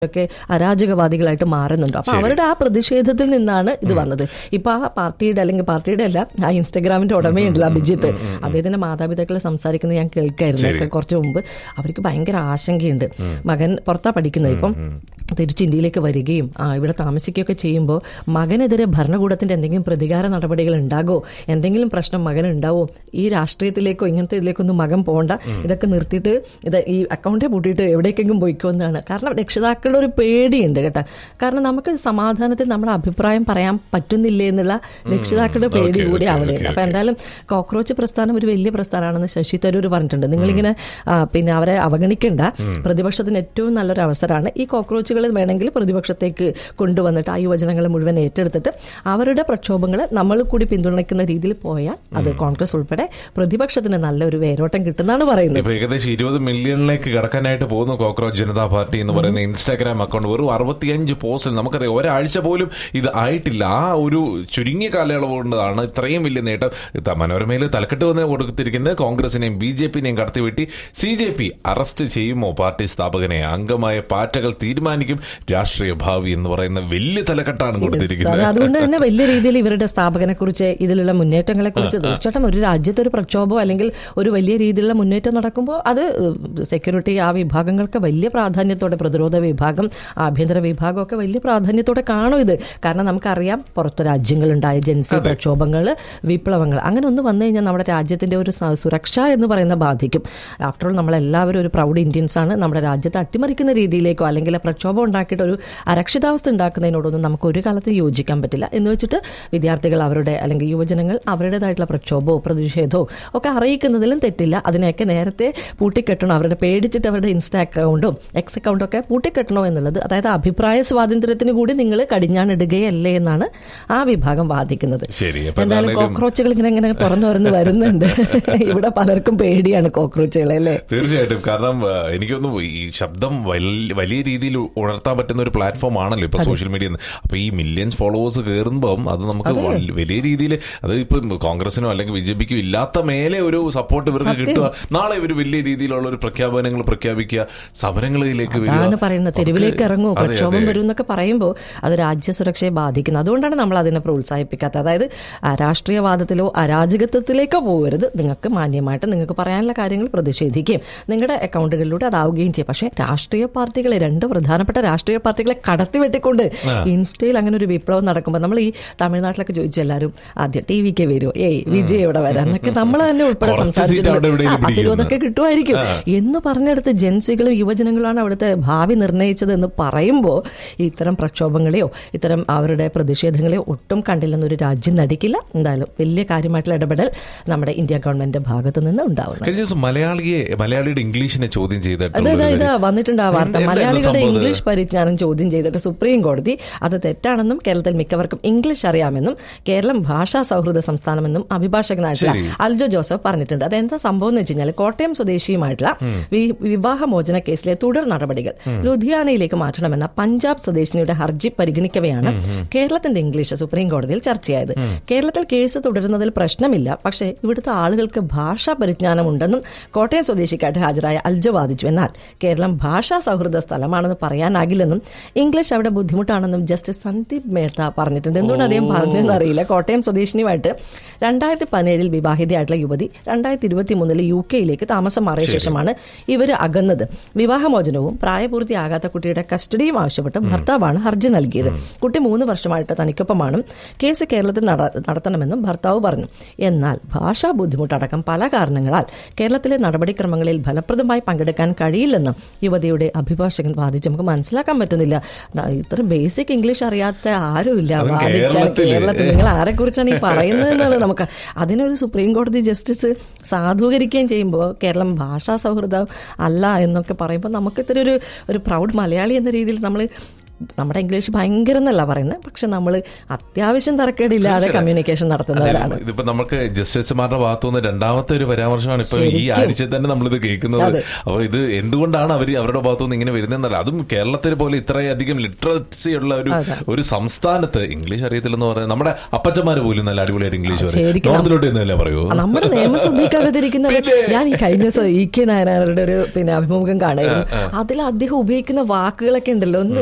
ഒക്കെ അരാജകവാദികളായിട്ട് മാറുന്നുണ്ട് അപ്പൊ അവരുടെ ആ പ്രതിഷേധത്തിൽ നിന്നാണ് ഇത് വന്നത് ഇപ്പൊ ആ പാർട്ടിയുടെ അല്ലെങ്കിൽ പാർട്ടിയുടെ അല്ല ആ ഇൻസ്റ്റാഗ്രാമിന്റെ ഉടമയുണ്ടല്ലോ അഭിജിത്ത് അദ്ദേഹത്തിന്റെ മാതാപിതാക്കളെ സംസാരിക്കുന്നത് ഞാൻ കേൾക്കായിരുന്നു ഒക്കെ കുറച്ച് മുമ്പ് അവർക്ക് ഭയങ്കര ആശങ്കയുണ്ട് മകൻ പുറത്താ പഠിക്കുന്നത് ഇപ്പം തിരിച്ച് ഇന്ത്യയിലേക്ക് വരികയും ആ, ഇവിടെ താമസിക്കുകയൊക്കെ ചെയ്യുമ്പോൾ മകനെതിരെ ഭരണകൂടത്തിന്റെ എന്തെങ്കിലും പ്രതികാര നടപടികൾ ഉണ്ടാകോ എന്തെങ്കിലും പ്രശ്നം മകൻ ഉണ്ടാവോ ഈ രാഷ്ട്രീയത്തിലേക്കോ ഇങ്ങനത്തെ ഇതിലേക്കൊന്നും മകൻ പോകണ്ട ഇതൊക്കെ നിർത്തിയിട്ട് ഇത് ഈ അക്കൗണ്ടെ പൂട്ടിയിട്ട് എവിടേക്കെങ്കിലും പോയിക്കോന്നാണ് കാരണം രക്ഷിതാക്കളുടെ ഒരു പേടിയുണ്ട് കേട്ടോ കാരണം നമുക്ക് സമാധാനത്തിൽ നമ്മുടെ അഭിപ്രായം പറയാൻ പറ്റുന്നില്ലേ എന്നുള്ള രക്ഷിതാക്കളുടെ പേടി Okay, കൂടി okay, അവിടെയുണ്ട് okay, അപ്പൊ എന്തായാലും കോക്രോച്ച് പ്രസ്ഥാനം ഒരു വലിയ പ്രസ്ഥാനമാണെന്ന് ശശി തരൂർ പറഞ്ഞിട്ടുണ്ട് നിങ്ങളിങ്ങനെ ആ, പിന്നെ അവരെ അവഗണിക്കേണ്ട പ്രതിപക്ഷത്തിന് ഏറ്റവും നല്ലൊരു അവസരമാണ് ഈ കോക്രോച്ചുകളെ വേണമെങ്കിൽ പ്രതിപക്ഷത്തേക്ക് കൊണ്ടുവന്നിട്ട് ആ യുവജനങ്ങളെ മുഴുവൻ ഏറ്റെടുത്തിട്ട് അവരുടെ പ്രക്ഷോഭങ്ങൾ നമ്മൾ കൂടി പിന്തുണയ്ക്കുന്ന രീതിയിൽ പോയാൽ അത് കോൺഗ്രസ് ഉൾപ്പെടെ പ്രതിപക്ഷത്തിന് നല്ലൊരു വേരോട്ടം കിട്ടുന്നതാണ് പറയുന്നത് ഇപ്പൊ ഏകദേശം ഇരുപത് മില്യണിലേക്ക് കടക്കാനായിട്ട് പോകുന്നു കോക്രോച്ച് ജനതാ പാർട്ടി എന്ന് പറയുന്ന ഇൻസ്റ്റാഗ്രാം അക്കൗണ്ട് വെറും അറുപത്തിയഞ്ച് പോസ്റ്റിൽ നമുക്കറിയാം ഒരാഴ്ച പോലും ഇത് ആയിട്ടില്ല ആ ഒരു ചുരുങ്ങിയ കാലയളവ് കൊണ്ടാണ് ഇത്രയും വലിയ നേട്ടം ഇത് മനോരമയിൽ തലക്കെട്ട് വന്ന് കൊടുത്തിരിക്കുന്നത് കോൺഗ്രസിനെയും ബി ജെ പിനെയും കടത്തിവെട്ടി സി ജെ പി അറസ്റ്റ് ചെയ്യുമോ പാർട്ടി സ്ഥാപകനെ അംഗമായ പാറ്റകൾ തീരുമാനിക്കും രാഷ്ട്രീയ ഭാവി എന്ന് പറയുന്ന വലിയ തലക്കെട്ടാണ് അത് കൊടുത്തിരിക്കുന്നത് അതുകൊണ്ട് തന്നെ വലിയ രീതിയിൽ ഇവരുടെ സ്ഥാപകനെ കുറിച്ച് ഇതിലുള്ള മുന്നേറ്റങ്ങളെ കുറിച്ച് തീർച്ചയായിട്ടും ഒരു രാജ്യത്ത് ഒരു പ്രക്ഷോഭം അല്ലെങ്കിൽ ഒരു വലിയ രീതിയിലുള്ള മുന്നേറ്റം നടക്കുമ്പോൾ അത് സെക്യൂരിറ്റി ആ വിഭാഗങ്ങൾക്ക് വലിയ പ്രാധാന്യത്തോടെ പ്രതിരോധ വിഭാഗം ആഭ്യന്തര വിഭാഗമൊക്കെ വലിയ പ്രാധാന്യത്തോടെ കാണും ഇത് കാരണം നമുക്കറിയാം പുറത്ത് രാജ്യങ്ങളുണ്ടായ ജൻസി പ്രക്ഷോഭങ്ങൾ വിപ്ലവങ്ങൾ അങ്ങനെ ഒന്ന് വന്നു കഴിഞ്ഞാൽ നമ്മുടെ രാജ്യത്തിന്റെ ഒരു സ- സുരക്ഷ എന്ന് പറയുന്ന ബാധിക്കും ആഫ്റ്റർ ഓൾ നമ്മളെല്ലാവരും ഒരു പ്രൗഡ് ഇന്ത്യൻസ് ആണ് നമ്മുടെ രാജ്യത്തെ അട്ടിമറിക്കുന്ന രീതിയിലേക്കോ അല്ലെങ്കിൽ പ്രക്ഷോഭം ഉണ്ടാക്കിയിട്ട് ഒരു അരക്ഷിതാവസ്ഥ ഉണ്ടാക്കുന്നതിനോടൊന്നും നമുക്ക് ഒരു കാലത്ത് യോജിക്കാൻ പറ്റില്ല എന്ന് വെച്ചിട്ട് വിദ്യാർത്ഥികൾ അവരുടെ അല്ലെങ്കിൽ യുവജനങ്ങൾ അവരുടേതായിട്ടുള്ള പ്രക്ഷോഭമോ പ്രതിഷേധമോ ഒക്കെ അറിയിക്കുന്നതിലും തെറ്റില്ല അതിനെയൊക്കെ നേരത്തെ പൂട്ടിക്കെട്ടണോ അവരുടെ പേടിച്ചിട്ട് അവരുടെ ഇൻസ്റ്റാ അക്കൗണ്ടും എക്സ് അക്കൗണ്ടും ഒക്കെ പൂട്ടിക്കെട്ടണോ എന്നുള്ളത് അതായത് അഭിപ്രായ സ്വാതന്ത്ര്യത്തിന് കൂടി നിങ്ങൾ കടിഞ്ഞാണിടുകയല്ലേ എന്നാണ് ആ വിഭാഗം വാദിക്കുന്നത് ശരി അപ്പൊ എന്തായാലും എന്തായാലും കോക്രോച്ചുകൾ ഇങ്ങനെ ഇങ്ങനെ തുറന്നു തുറന്ന് വരുന്നുണ്ട് ഇവിടെ പലർക്കും പേടിയാണ് കോക്രോച്ചുകളെ അല്ലേ തീർച്ചയായിട്ടും കാരണം ആ, എനിക്കൊന്നും ഈ ശബ്ദം വൽ- വലിയ രീതിയിൽ ഉണർത്താൻ പറ്റുന്ന ഒരു പ്ലാറ്റ്ഫോം ആണല്ലോ ഇപ്പൊ സോഷ്യൽ മീഡിയ അപ്പൊ ഈ മില്യൺസ് ഫോളോവേഴ്സ് കയറുമ്പോൾ അത് നമുക്ക് വൽ- വലിയ രീതിയിൽ അത് ഇപ്പൊ കോൺഗ്രസിനോ അല്ലെങ്കിൽ ബി ജെ പിക്കോ ഇല്ലാത്ത മേലെ ഒരു സപ്പോർട്ട് ഇവർക്ക് കിട്ടുക നാളെ ഇവർ വലിയ രീതിയിലുള്ള ഒരു പ്രഖ്യാപനങ്ങൾ പ്രഖ്യാപിക്കുക സമരങ്ങളിലേക്ക് വരിക. അതാണ് പറയുന്നത് തെരുവിലേക്ക് അതൊക്കെ- ഇറങ്ങൂ അതെ, പ്രക്ഷോഭം അതെ. വരും എന്നൊക്കെ പറയുമ്പോൾ അത് രാജ്യസുരക്ഷയെ ബാധിക്കുന്നത് അതുകൊണ്ടാണ് നമ്മൾ അതിനെ പ്രോത്സാഹിപ്പിക്കാത്തത് അതായത് ആ, രാഷ്ട്രീയവാദത്തിലോ അരാജകത്വത്തിലേക്കോ പോകരുത് നിങ്ങൾക്ക് മാന്യമായിട്ട് നിങ്ങൾക്ക് പറയാനുള്ള കാര്യങ്ങൾ പ്രതിഷേധിക്കുകയും നിങ്ങളുടെ അക്കൗണ്ടുകളിലൂടെ അതാവുകയും ചെയ്യും പക്ഷേ രാഷ്ട്രീയ പാർട്ടികളെ രണ്ട് പ്രധാനപ്പെട്ട രാഷ്ട്രീയ പാർട്ടികളെ കടത്തിവെട്ടിക്കൊണ്ട് ഇൻസ്റ്റയിൽ അങ്ങനെ ഒരു വിപ്ലവം നടക്കുമ്പോൾ നമ്മൾ ഈ തമിഴ്നാട്ടിലൊക്കെ ചോദിച്ചു എല്ലാവരും ആദ്യം ടി വിക്ക് വരുമോ ഏയ് വിജയ് എവിടെ വരാം എന്നൊക്കെ നമ്മൾ തന്നെ ഉൾപ്പെടെ കുറച്ച് സീറ്റ് അവിടെ സംസാരിച്ചിട്ടുണ്ട് എവിടെയെങ്കിലും ആ, പത്തിരുപതൊക്കെ പിടിക്കുന്നു. കിട്ടുമായിരിക്കും എന്ന് പറഞ്ഞെടുത്ത് ജൻസികളും യുവജനങ്ങളാണ് അവിടുത്തെ ഭാവി നിർണ്ണയിച്ചത് എന്ന് പറയുമ്പോൾ ഇത്തരം പ്രക്ഷോഭങ്ങളെയോ ഇത്തരം അവരുടെ പ്രതിഷേധങ്ങളെയോ ഒട്ടും കണ്ടില്ലെന്നൊരു രാജ്യം നടിക്കില്ല എന്തായാലും വലിയ കാര്യമായിട്ടുള്ള ഇടപെടൽ നമ്മുടെ ഇന്ത്യ ഗവൺമെന്റിന്റെ ഭാഗത്ത് നിന്ന് ഉണ്ടാവുന്നത് കഴിഞ്ഞ ദിവസം മലയാളിയെ മലയാളിയുടെ ഇംഗ്ലീഷിനെ ചോദ്യം ചെയ്തിട്ടുള്ള അതെ ഒരു ഇത് കാര്യം. വന്നിട്ടുണ്ട് ആ വാർത്ത എന്താ- എന്താ മലയാളികളുടെ സംഭവം ഇത്? ഇംഗ്ലീഷ് പരിജ്ഞാനം ചോദ്യം ചെയ്തിട്ട് സുപ്രീം കോടതി അത് തെറ്റാണെന്നും കേരളത്തിൽ മിക്കവർക്കും ഇംഗ്ലീഷ് അറിയാമെന്നും കേരളം ഭാഷാ സൗഹൃദ സംസ്ഥാനമെന്നും അഭിഭാഷകനായിട്ടുള്ള ശരി. അൽജോ ജോസഫ് പറഞ്ഞിട്ടുണ്ട് അതെന്താ സംഭവം എന്ന് വെച്ച് കഴിഞ്ഞാൽ കോട്ടയം സ്വദേശിയുമായിട്ടുള്ള വി- വിവാഹമോചന കേസിലെ തുടർ നടപടികൾ ലുധിയാനയിലേക്ക് മാറ്റണമെന്ന പഞ്ചാബ് സ്വദേശിനിയുടെ ഹർജി പരിഗണിക്കവെയാണ് കേരളത്തിന്റെ ഇംഗ്ലീഷ് സുപ്രീം കോടതിയിൽ ചർച്ചയായത് കേരളത്തിൽ കേസ് തുടരുന്നതിൽ പ്രശ്നമില്ല പക്ഷേ ഇവിടുത്തെ ആളുകൾക്ക് ഭാഷാ പരിജ്ഞാനം ഉണ്ടെന്നും കോട്ടയം സ്വദേശിക്കായിട്ട് ഹാജരായ അൽജോ വാദിച്ചു എന്നാൽ കേരളം ഭാഷാ സൗഹൃദ സ്ഥലമാണെന്ന് പറയാനാകില്ലെന്നും ഇംഗ്ലീഷ് അവിടെ ബുദ്ധിമുട്ടാണെന്നും ജസ്റ്റിസ് സന്ദീപ് മേത്ത പറഞ്ഞിട്ടുണ്ട് എന്തുകൊണ്ട് അദ്ദേഹം പറഞ്ഞതെന്ന് അറിയില്ല കോട്ടയം സ്വദേശിനിയുമായിട്ട് രണ്ടായിരത്തി പതിനേഴിൽ വിവാഹിതയായിട്ടുള്ള യുവതി രണ്ടായിരത്തി ഇരുപത്തി മൂന്നിൽ യു കെയിലേക്ക് താമസം മാറിയ ശേഷമാണ് ഇവർ അകന്നത് വിവാഹമോചനവും പ്രായപൂർത്തിയാകാത്ത കുട്ടിയുടെ കസ്റ്റഡിയും ആവശ്യപ്പെട്ട് ഭർത്താവാണ് ഹർജി നൽകിയത് കുട്ടി മൂന്ന് വർഷമായിട്ട് തനിക്കൊപ്പമാണ് കേസ് കേരളത്തിൽ നട- നടത്തണമെന്നും ഭർത്താവ് പറഞ്ഞു എന്നാൽ ഭാഷാ ബുദ്ധിമുട്ടടക്കം പല കാരണങ്ങളാൽ കേരളത്തിലെ നടപടിക്രമങ്ങളിൽ ഫലപ്രദമായി പങ്കെടുക്കാൻ കഴിയില്ലെന്നും യുവതിയുടെ അഭിഭാഷകൻ വാദിച്ച് നമുക്ക് മനസ്സിലാക്കാൻ പറ്റുന്നില്ല ദാ ഇത്ര ബേസിക് ഇംഗ്ലീഷ് അറിയാത്ത ആരുമില്ല അതും വാദിക്കാൻ കേരളത്തില്. കേരളത്തിൽ നിങ്ങൾ ആരെ കുറിച്ചാണ് ഈ പറയുന്നത് എന്നുള്ളത് നമുക്ക് അതിനൊരു സുപ്രീം കോടതി ജസ്റ്റിസ് സാധൂകരിക്കുകയും ചെയ്യുമ്പോൾ കേരളം ഭാഷാ സൗഹൃദം അല്ല എന്നൊക്കെ പറയുമ്പോൾ നമുക്ക് ഇത്ര ഒരു ഒരു പ്രൗഡ് മലയാളി എന്ന രീതിയിൽ നമ്മൾ നമ്മുടെ ഇംഗ്ലീഷ് ഭയങ്കര എന്നല്ല പറയുന്നത് പക്ഷെ നമ്മൾ അത്യാവശ്യം തരക്കേടില്ലാതെ കമ്മ്യൂണിക്കേഷൻ നടത്തുന്നവരാണ് ഇതിപ്പോ നമുക്ക് ജസ്റ്റിസുമാരുടെ ഭാഗത്തു നിന്ന് രണ്ടാമത്തെ ഒരു പരാമർശമാണ് ഇപ്പൊ ഈ ആഴ്ച തന്നെ നമ്മളിത് കേൾക്കുന്നത് അതെ. അപ്പൊ ഇത് എന്തുകൊണ്ടാണ് അവർ അവരുടെ ഭാഗത്തു നിന്ന് ഇങ്ങനെ വരുന്നതെന്നല്ല അതും കേരളത്തിലെ പോലെ ഇത്രയധികം ലിറ്ററസി ഉള്ള ഒരു ഒരു സംസ്ഥാനത്ത് ഇംഗ്ലീഷ് അറിയത്തില്ലെന്ന് പറയുന്നത് നമ്മുടെ അപ്പച്ചമാര് പോലും നല്ല അടിപൊളിയായിട്ട് ഇംഗ്ലീഷ് പറയും ശരിക്കും നോർത്തിലോട്ട് എന്നല്ലേ പറയൂ നമ്മുടെ നിയമസഭയ്ക്കകത്തിരിക്കുന്നവർ ഞാൻ ഈ കഴിഞ്ഞ ദിവസം ഇ കെ നായനാരുടെ ഒരു പിന്നെ അഭിമുഖം കാണായിരുന്നു അതിൽ അദ്ദേഹം ഉപയോഗിക്കുന്ന വാക്കുകളൊക്കെ ഉണ്ടല്ലോ ഒന്ന്